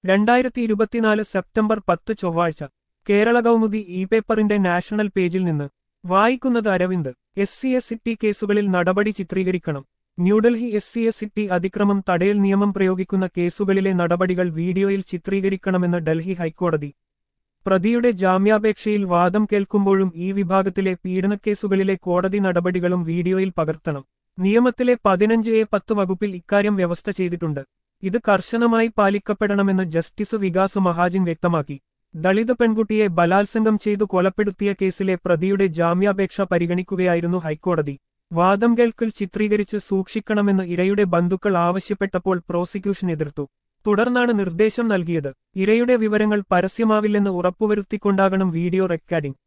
രണ്ടായിരത്തി ഇരുപത്തിനാല് സെപ്റ്റംബർ പത്ത് ചൊവ്വാഴ്ച കേരള കൗമുദി ഇ പേപ്പറിന്റെ നാഷണൽ പേജിൽ നിന്ന് വായിക്കുന്നത് Aravind S C S T കേസുകളിൽ നടപടി ചിത്രീകരിക്കണം New Delhi S C S T അതിക്രമം തടയൽ നിയമം പ്രയോഗിക്കുന്ന കേസുകളിലെ നടപടികൾ വീഡിയോയിൽ ചിത്രീകരിക്കണമെന്ന് ഡൽഹി ഹൈക്കോടതി പ്രതിയുടെ ജാമ്യാപേക്ഷയിൽ വാദം കേൾക്കുമ്പോഴും ഈ വിഭാഗത്തിലെ പീഡനക്കേസുകളിലെ കോടതി നടപടികളും വീഡിയോയിൽ പകർത്തണം നിയമത്തിലെ പതിനഞ്ച് എ പത്ത് വകുപ്പിൽ ഇക്കാര്യം വ്യവസ്ഥ ചെയ്തിട്ടുണ്ട് ഇത് കർശനമായി പാലിക്കപ്പെടണമെന്ന് ജസ്റ്റിസ് വികാസ് മഹാജിൻ വ്യക്തമാക്കി ദളിത് പെൺകുട്ടിയെ ബലാത്സംഗം ചെയ്തു കൊലപ്പെടുത്തിയ കേസിലെ പ്രതിയുടെ ജാമ്യാപേക്ഷ പരിഗണിക്കുകയായിരുന്നു ഹൈക്കോടതി വാദം കേൾക്കൽ ചിത്രീകരിച്ച് സൂക്ഷിക്കണമെന്ന് ഇരയുടെ ബന്ധുക്കൾ ആവശ്യപ്പെട്ടപ്പോൾ പ്രോസിക്യൂഷൻ എതിർത്തു തുടർന്നാണ് നിർദ്ദേശം നൽകിയത് ഇരയുടെ വിവരങ്ങൾ പരസ്യമാവില്ലെന്ന് ഉറപ്പുവരുത്തിക്കൊണ്ടാകണം വീഡിയോ റെക്കോർഡിംഗ്